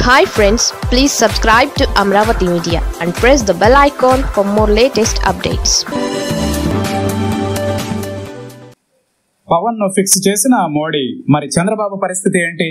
hi friends please subscribe to Amaravati media and press the bell icon for more latest updates Pawan ను fix చేసిన మోడీ మరి చంద్రబాబు పరిస్థితి ఏంటి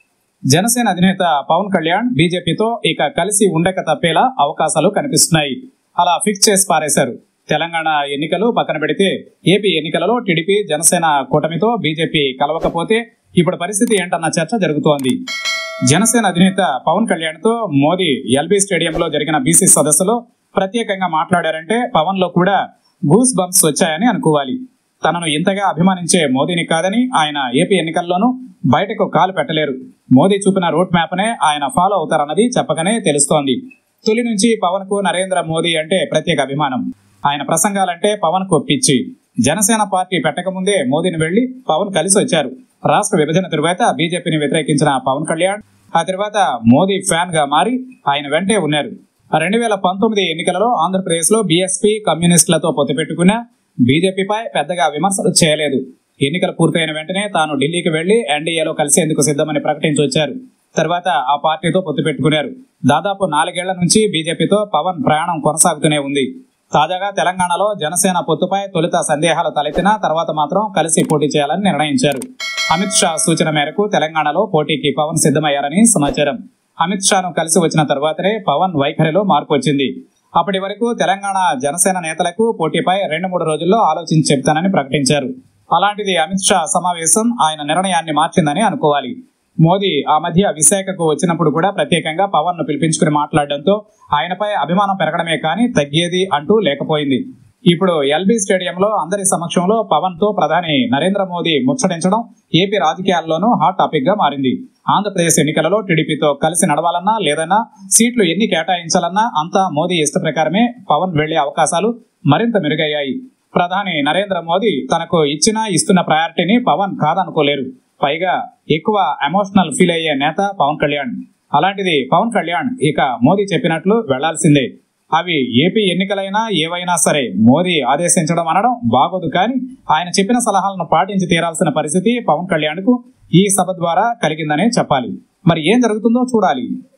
జనసేన అధినేత పవన్ కళ్యాణ్ బీజేపీతో ఇక కలిసి ఉండక తప్పేలా అవకాశాలు కనిపిస్తున్నాయి అలా ఫిక్స్ చేసి పారేశారు తెలంగాణ ఎన్నికలు పక్కన పెడితే ఏపీ ఎన్నికలలో టీడీపీ జనసేన కూటమితో బీజేపీ కలవకపోతే ఇప్పుడు పరిస్థితి ఏంటన్న చర్చ జరుగుతోంది జనసేన అధినేత పవన్ కళ్యాణ్ తో మోదీ ఎల్బీ స్టేడియంలో జరిగిన బీసీ సదస్సులో ప్రత్యేకంగా మాట్లాడారంటే పవన్ లో కూడా గూస్ బంప్స్ వచ్చాయని అనుకోవాలి తనను ఇంతగా అభిమానించే మోదీని కాదని ఆయన ఏపీ ఎన్నికల్లోనూ బయటకు కాలు పెట్టలేరు మోదీ చూపిన రూట్ మ్యాప్ నే ఆయన ఫాలో అవుతారన్నది చెప్పకనే తెలుస్తోంది తొలి నుంచి పవన్ కు నరేంద్ర మోదీ అంటే ప్రత్యేక అభిమానం ఆయన ప్రసంగాలంటే పవన్ కు పిచ్చి జనసేన పార్టీ పెట్టకముందే మోదీని వెళ్లి పవన్ కలిసి వచ్చారు రాష్ట్ర విభజన తరువాత బీజేపీని వ్యతిరేకించిన పవన్ కళ్యాణ్ ఆ తర్వాత మోదీ ఫ్యాన్ గా మారి ఆయన వెంటే ఉన్నారు రెండు వేల పంతొమ్మిది ఎన్నికలలో ఆంధ్రప్రదేశ్ లో బీఎస్పీ కమ్యూనిస్టులతో పొత్తు పెట్టుకున్న బీజేపీపై పెద్దగా విమర్శలు చేయలేదు ఎన్నికలు పూర్తయిన వెంటనే తాను ఢిల్లీకి వెళ్లి ఎన్డీఏలో కలిసేందుకు సిద్ధమని ప్రకటించి వచ్చారు తర్వాత ఆ పార్టీతో పొత్తు పెట్టుకున్నారు దాదాపు నాలుగేళ్ల నుంచి బీజేపీతో పవన్ ప్రయాణం కొనసాగుతూనే ఉంది తాజాగా తెలంగాణలో జనసేన పొత్తుపై తొలుత సందేహాలు తలెత్తినా తర్వాత మాత్రం కలిసి పోటీ చేయాలని నిర్ణయించారు అమిత్ షా సూచన మేరకు తెలంగాణలో పోటీకి పవన్ సిద్ధమయ్యారని సమాచారం అమిత్ షాను కలిసి వచ్చిన తర్వాతనే పవన్ వైఖరిలో మార్పు వచ్చింది అప్పటి వరకు తెలంగాణ జనసేన నేతలకు పోటీపై రెండు మూడు రోజుల్లో ఆలోచించి చెప్తానని ప్రకటించారు అలాంటిది అమిత్ షా సమావేశం ఆయన నిర్ణయాన్ని మార్చిందని అనుకోవాలి మోదీ ఆ మధ్య విశాఖకు వచ్చినప్పుడు కూడా ప్రత్యేకంగా పవన్ ను పిలిపించుకుని మాట్లాడడంతో ఆయనపై అభిమానం పెరగడమే కానీ తగ్గేది అంటూ లేకపోయింది ఇప్పుడు ఎల్బీ స్టేడియంలో అందరి సమక్షంలో పవన్ తో ప్రధాని Narendra Modi ముచ్చటించడం AP రాజకీయాల్లోనూ hot topic గా మారింది ఆంధ్రప్రదేశ్ ఎన్నికలలో టీడీపీతో కలిసి నడవాలన్నా లేదన్నా సీట్లు ఎన్ని కేటాయించాలన్నా అంతా మోదీ ఇష్ట ప్రకారమే పవన్ వెళ్లే అవకాశాలు మరింత మెరుగయ్యాయి ప్రధాని నరేంద్ర మోదీ తనకు ఇచ్చిన ఇస్తున్న ప్రయారిటీని పవన్ కాదనుకోలేరు పైగా ఎక్కువ ఎమోషనల్ ఫీల్ అయ్యే నేత పవన్ కళ్యాణ్ అలాంటిది పవన్ కళ్యాణ్ ఇక మోదీ చెప్పినట్లు వెళ్లాల్సిందే అవి ఏపీ ఎన్నికలైనా ఏవైనా సరే మోదీ ఆదేశించడం అనడం బాగోదు కానీ ఆయన చెప్పిన సలహాలను పాటించి తీరాల్సిన పరిస్థితి పవన్ కళ్యాణ్ కు ఈ సభ ద్వారా కలిగిందనే చెప్పాలి మరి ఏం జరుగుతుందో చూడాలి